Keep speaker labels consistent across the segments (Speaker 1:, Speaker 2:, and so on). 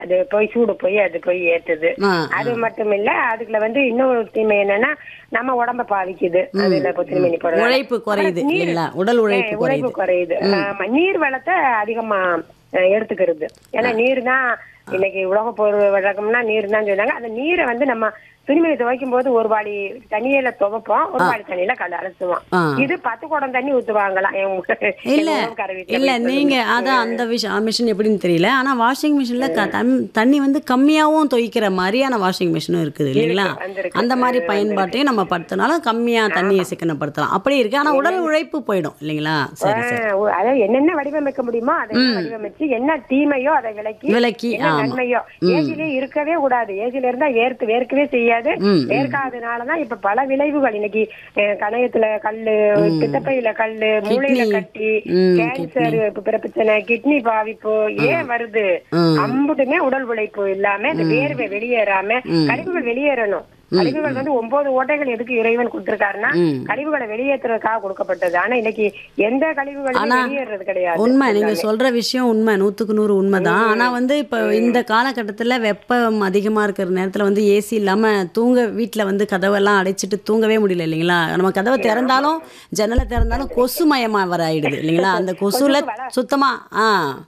Speaker 1: அது போய் சூடு போய் அது போய் ஏத்துது
Speaker 2: ஆ,
Speaker 1: அது மட்டும் இல்ல அதுக்குள்ள வந்து இன்னொரு தீமை என்னன்னா நம்ம உடம்ப பாதிக்குது அதுல இப்போ திருமணி போடுறது
Speaker 2: உழைப்பு குறையுது இல்லைங்களா உடல் உழைப்பு
Speaker 1: உழைப்பு
Speaker 2: குறையுது
Speaker 1: குறையுது ஆமா, நீர் வளத்தை அதிகமா அஹ், எடுத்துக்கிறது ஏன்னா நீர் தான் இன்னைக்கு உலக போர் வழக்கம்னா நீர் தான் சொன்னாங்க அந்த நீரை வந்து நம்ம துணிமணி துவைக்கும் போது ஒரு வாளி தண்ணியில துவைப்போம் ஒரு வாளி தண்ணியில கல அலசுவோம்
Speaker 2: ஆ.
Speaker 1: இது பத்து குடம் தண்ணி ஊத்துவாங்களாம் எங்க ஊ- எங்க
Speaker 2: இல்ல
Speaker 1: உறவுக்கார வீட்டுல
Speaker 2: இல்ல
Speaker 1: போய்
Speaker 2: நீங்க அதான் அந்த விஷயம் மிஷின் எப்படின்னு தெரியல ஆனா வாஷிங் மிஷின்ல தண்ணி வந்து கம்மியாவும் துவைக்கிற மாதிரியான வாஷிங் மிஷினும் இருக்குது இல்லைங்களா
Speaker 1: வந்திருக்கு.
Speaker 2: அந்த மாதிரி பயன்பாட்டையும் நம்ம படுத்தினால கம்மியா தண்ணியை சிக்கனப்படுத்தலாம் அப்படி இருக்கு ஆனா உடல் உழைப்பு போயிடும் இல்லைங்களா சரி சரி
Speaker 1: ஆஹ் ஒ- அதாவது என்னென்ன வடிவமைக்க முடியுமோ அதை வடிவமைச்சு என்ன தீமையோ அதை விலக்கி
Speaker 2: விலக்கி,
Speaker 1: என்ன
Speaker 2: ஆமா.
Speaker 1: நன்மையோ ஏசிலே இருக்கவே கூடாது ஏசில இருந்தா ஏற்று வேர்க்கவே செய்யாது
Speaker 2: ம்,
Speaker 1: வேர்க்காதனாலதான் இப்ப பல விளைவுகள் இன்னைக்கு அஹ், கணையத்துல கல்லு பித்தப்பையில கல்லு மூளையில
Speaker 2: கிட்னி.
Speaker 1: கட்டி
Speaker 2: ம்,
Speaker 1: கேன்சர் பிற பிரச்சனை கிட்னி பாதிப்பு ஏன் வருது
Speaker 2: ம்.
Speaker 1: அம்புட்டுமே உடல் உழைப்பு இல்லாம இந்த வேர்வை வெளியேறாம கழிவுகள் வெளியேறணும் கழிவுகள் வந்து ஒன்பது ஓட்டைகள் எதுக்கு இறைவன் கொடுத்திருக்காருன்னா
Speaker 2: ம்.
Speaker 1: கழிவுகளை வெளியேற்றுறதுக்காக கொடுக்கப்பட்டது ஆனா இன்னைக்கு எந்த கழிவுகளும்
Speaker 2: ஆனா,
Speaker 1: வெளியேறது கிடையாது
Speaker 2: உண்மை நீங்க சொல்ற விஷயம் உண்மை நூத்துக்கு நூறு உண்மைதான் ஆனா வந்து இப்ப இந்த காலகட்டத்துல வெப்பம் அதிகமா இருக்கிற நேரத்துல வந்து ஏசி இல்லாம தூங்க வீட்ல வந்து கதவெல்லாம் அடைச்சிட்டு தூங்கவே முடியல இல்லைங்களா நம்ம கதவை திறந்தாலும் ஜன்னலை திறந்தாலும் கொசு மயமா வர ஆயிடுது இல்லைங்களா அந்த கொசுல சுத்தமா ஆ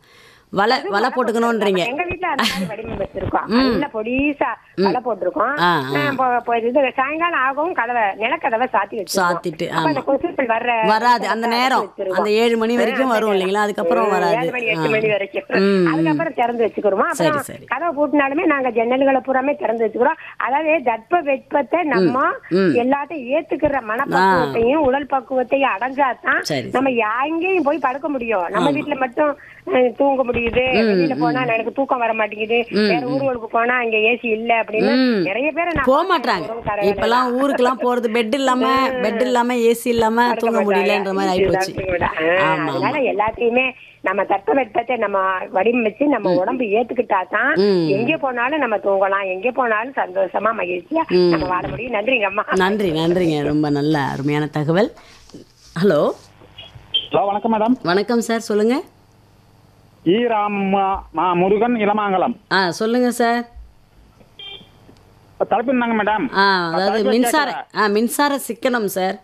Speaker 2: வலை வலை போட்டுக்கணும்ன்றீங்க
Speaker 1: எங்க வீட்டுல அந்த மாதிரி வடிவமைச்சிருக்கோம் நல்ல பொடிசா வலை போட்டிருக்கோம்
Speaker 2: ஆ,
Speaker 1: ஆஹ் இப்போ- இப்போ இது சாயங்காலம் ஆகவும் கதவை நிலக்கதவை சாத்தி வச்சிருக்கோம்
Speaker 2: சாத்திட்டு
Speaker 1: அப்ப அந்த
Speaker 2: ஆமா
Speaker 1: கொசுக்கள் வர்ற
Speaker 2: வராது அந்த நேரம் அந்த ஏழு மணி வரைக்கும் வரும் இல்லைங்களா அதுக்கப்புறம் வராது
Speaker 1: ஏழு மணி எட்டு மணி வரைக்கும்
Speaker 2: ம்,
Speaker 1: அதுக்கப்புறம் திறந்து வச்சுக்கிறோம் அப்புறம்
Speaker 2: சரி, சரி.
Speaker 1: கதவை பூட்டினாலுமே நாங்க ஜன்னல்களை பூராமே திறந்து வச்சுக்கிறோம் அதாவது தட்ப வெப்பத்தை நம்ம
Speaker 2: ம்.
Speaker 1: எல்லாத்தையும் ஏத்துக்கிற மனப்பக்குவத்தையும் உடல் பக்குவத்தையும் அடைஞ்சாதான்
Speaker 2: சரி,
Speaker 1: நம்ம எங்கேயும் போய் படுக்க முடியும் நம்ம வீட்டுல மட்டும் அஹ், தூங்க முடியுது வெளியில போனா எனக்கு தூக்கம் வர மாட்டேங்குது வேற ஊர்களுக்கு போனா அங்க ஏசி இல்ல அப்படின்னு
Speaker 2: ம்.
Speaker 1: நிறைய பேரை நான்
Speaker 2: போக மாட்டாங்க
Speaker 1: உறவுக்காரங்க
Speaker 2: இப்பெல்லாம் ஊருக்கெல்லாம் போறது பெட் இல்லாம பெட் இல்லாம ஏசி இல்லாம தூங்க முடியலன்ற மாதிரி ஆயிப்போச்சு
Speaker 1: ஆஹ்,
Speaker 2: ஆமா
Speaker 1: அதனால எல்லாத்தையுமே நம்ம தட்பவெப்பத்தை நம்ம வடிவமைச்சு நம்ம உடம்பு ஏத்துக்கிட்டா தான்
Speaker 2: ம்.
Speaker 1: எங்க போனாலும் நம்ம தூங்கலாம் எங்க போனாலும் சந்தோஷமா மகிழ்ச்சியா நம்ம வாழ முடியும் நன்றிங்க அம்மா
Speaker 2: நன்றி நன்றிங்க ரொம்ப நல்ல அருமையான தகவல் ஹலோ
Speaker 3: ஹலோ வணக்கம் மேடம்
Speaker 2: வணக்கம் சார் சொல்லுங்க
Speaker 3: ஈ ராம் மா முருகன் இளமாங்கலம்
Speaker 2: ஆ சொல்லுங்க சார்
Speaker 3: தலைப்பு என்னங்க மேடம்
Speaker 2: ஆ அதாவது மின்சார ஆ மின்சார சிக்கனம் சார்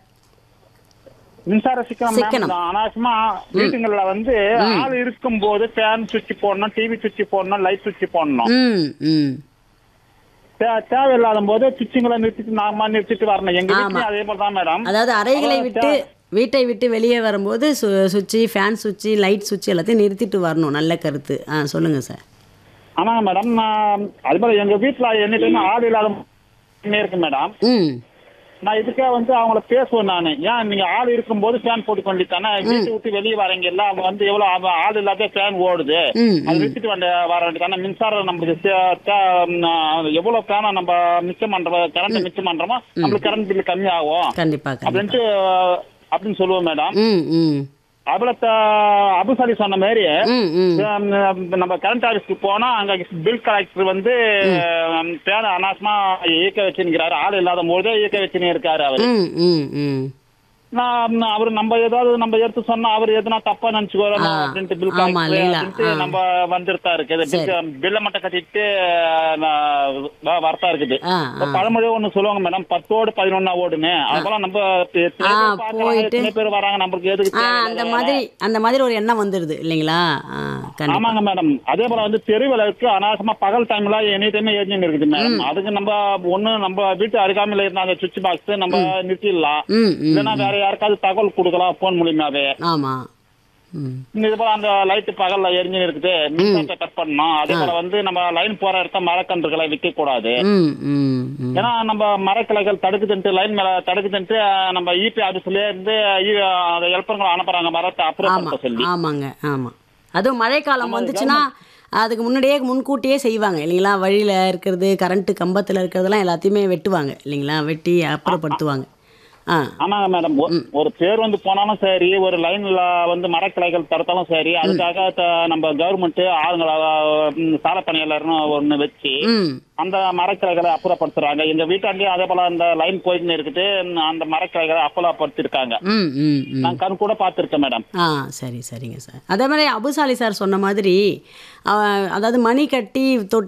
Speaker 3: மின்சார சிக்கனம்
Speaker 2: சிக்கனம்.
Speaker 3: மேம். அனாவசியமா வீட்டுங்கள்ல வந்து ஆள் இருக்கும் போது ஃபேன் சுவிட்ச் போடணும் டிவி சுவிட்ச் போடணும் லைட் சுவிட்ச் போடணும்
Speaker 2: ம் ம்
Speaker 3: தே- தேவையில்லாத போது சுவிட்சுங்களை நிறுத்திட்டு நாம நிறுத்திட்டு வரணும் எங்க
Speaker 2: ஆமா.
Speaker 3: வீட்லயும் அதே மாதிரி தான் மேடம்
Speaker 2: அதாவது அறைகளை விட்டு வீட்டை விட்டு வெளியே வரும்போது சு சுவிட்சு ஃபேன் சுவிட்சு லைட் சுவிட்சு எல்லாத்தையும் நிறுத்திட்டு வரணும் நல்ல கருத்து ஆ சொல்லுங்க சார்
Speaker 3: ஆமாங்க மேடம் நான் அது போல எங்க வீட்டுல என்னைக்குமே ஆள் இல்லாத இருக்கு மேடம்
Speaker 2: ம்
Speaker 3: நான் இதுக்கே வந்து அவங்கள பேசுவேன் நான் ஏன் நீங்க ஆள் இருக்கும்போது ஃபேன் போட்டு கொண்டித்தானே வீட்டை விட்டு வெளியே வரீங்க இல்ல அவங்க வந்து எவ்வளவு அவ- ஆள் இல்லாத ஃபேன் ஓடுது
Speaker 2: ம்,
Speaker 3: அது நிறுத்திட்டு வந்த வர வேண்டியதானே மின்சாரம் நம்மளுக்கு தே- தே- ம், எவ்வளவு ஃபேனை நம்ம மிச்சம் பண்றோம் கரண்ட் மிச்சம் பண்றோமோ நம்மளுக்கு கரண்ட் பில் கம்மி ஆகும்
Speaker 2: கண்டிப்பா கண்டிப்பா
Speaker 3: அப்படின்ட்டு அப்படின்னு சொல்லுவோம் மேடம்
Speaker 2: ம் ம்
Speaker 3: அதுல அபுசாலி சொன்ன மாதிரி
Speaker 2: ம் ம்
Speaker 3: ஹம், நம்ம கரண்ட் ஆஃபீஸ்க்கு போனா அங்க பில் கலெக்டர் வந்து பேர அனாசமா இயக்க வச்சுருக்கிறாரு ஆள் இல்லாத போதே இயக்க வச்சுன்னு இருக்காரு அவரு
Speaker 2: ம் ம் ம்
Speaker 3: நான் அவர் நம்ம ஏதாவது நம்ம எடுத்து சொன்னா அவர் எதுனா தப்பா நினைச்சுக்கோறோம்
Speaker 2: ஆ,
Speaker 3: அப்படின்ட்டு பில்
Speaker 2: ஆமா,
Speaker 3: கலெக்டர்
Speaker 2: இல்லைங்களா?
Speaker 3: அப்படின்ட்டு
Speaker 2: ஆ.
Speaker 3: நம்ம வந்துருத்தா இருக்குது பில்லை மட்டும் கட்டிட்டு நான் வரத்தா இருக்குது
Speaker 2: ஆ
Speaker 3: இப்ப
Speaker 2: ஆ
Speaker 3: பழமொழி ஒண்ணு சொல்லுவாங்க மேடம் பத்தோடு பதினொன்னா ஓடுன்னு அதெல்லாம் நம்ம எத்தனை
Speaker 2: ஆ,
Speaker 3: பேர் பார்க்கறாங்க,
Speaker 2: போயிட்டு-
Speaker 3: எத்தனை பேர் வராங்க நம்மளுக்கு எதுக்கு
Speaker 2: ஆ
Speaker 3: தேவையில்லாத
Speaker 2: அந்த
Speaker 3: வேலை?
Speaker 2: மாதிரி அந்த மாதிரி ஒரு எண்ணம் வந்துடுது இல்லைங்களா ஆ கண்டிப்பா
Speaker 3: ஆமாங்க மேடம் அதே போல வந்து தெருவிளக்கு அனாவசியமா பகல் டைம்ல எனி டைம் ஏஜென்ட் இருக்குது மேடம் அதுக்கு நம்ம ஒண்ணு நம்ம வீட்டு அருகாமையில இருந்த அந்த சுவிட்ச் பாக்ஸ் நம்ம நிறுத்திடலாம்
Speaker 2: ம் ம்
Speaker 3: இல்லைன்னா வேற யாருக்காவது தகவல் கொடுக்கலாம் போன் மூலியமாவே
Speaker 2: ஆமா ம்
Speaker 3: இது போல அந்த லைட் பகல்ல எரிஞ்சு இருக்குது மின்சாரத்தை கட் பண்ணணும் அதே போல வந்து நம்ம லைன் போற இடத்த மரக்கன்றுகளை விற்க கூடாது
Speaker 2: ம் ம் ம்
Speaker 3: ஏன்னா நம்ம மரக்கிளைகள் தடுக்குதுன்ட்டு லைன் மேல தடுக்குதுன்ட்டு நம்ம இபி ஆபீஸ்லயே இருந்து ஹெல்ப்பர்களை அனுப்புறாங்க மரத்தை
Speaker 2: ஆமா
Speaker 3: அப்புறம் சொல்லி
Speaker 2: ஆமாங்க ஆமா அதுவும் மழைக்காலம் வந்துச்சுன்னா அதுக்கு முன்னாடியே முன்கூட்டியே செய்வாங்க இல்லைங்களா வழியில் இருக்கிறது கரண்ட்டு கம்பத்தில் இருக்கிறதெல்லாம் எல்லாத்தையுமே வெட்டுவாங்க இல்லைங்களா வெட்டி அப்புறப்படுத்துவாங்க ஆ
Speaker 3: ஆமாங்க மேடம் ஒ- ஒரு பேர் வந்து போனாலும் சரி ஒரு லைன்ல வந்து மரக்கிளைகள் தடுத்தாலும் சரி அதுக்காக த- நம்ம கவர்மெண்ட் ஆளுங்களை ம், சாலை பணியாளர்னு ஒண்ணு வச்சு
Speaker 2: ம்
Speaker 3: அந்த மரக்கிளைகளை அப்புறப்படுத்துறாங்க எங்க வீட்டாண்டியும் அதே போல அந்த லைன் போயிட்டு இருக்குது அந்த மரக்கிளைகளை அப்புறப்படுத்திருக்காங்க
Speaker 2: ம் ம் ம்
Speaker 3: நான் கண் கூட பார்த்திருக்கேன் மேடம்
Speaker 2: ஆ சரி சரிங்க சார் அதே மாதிரி அபுசாலி சார் சொன்ன மாதிரி அஹ், அதாவது மணி கட்டி தொட்டி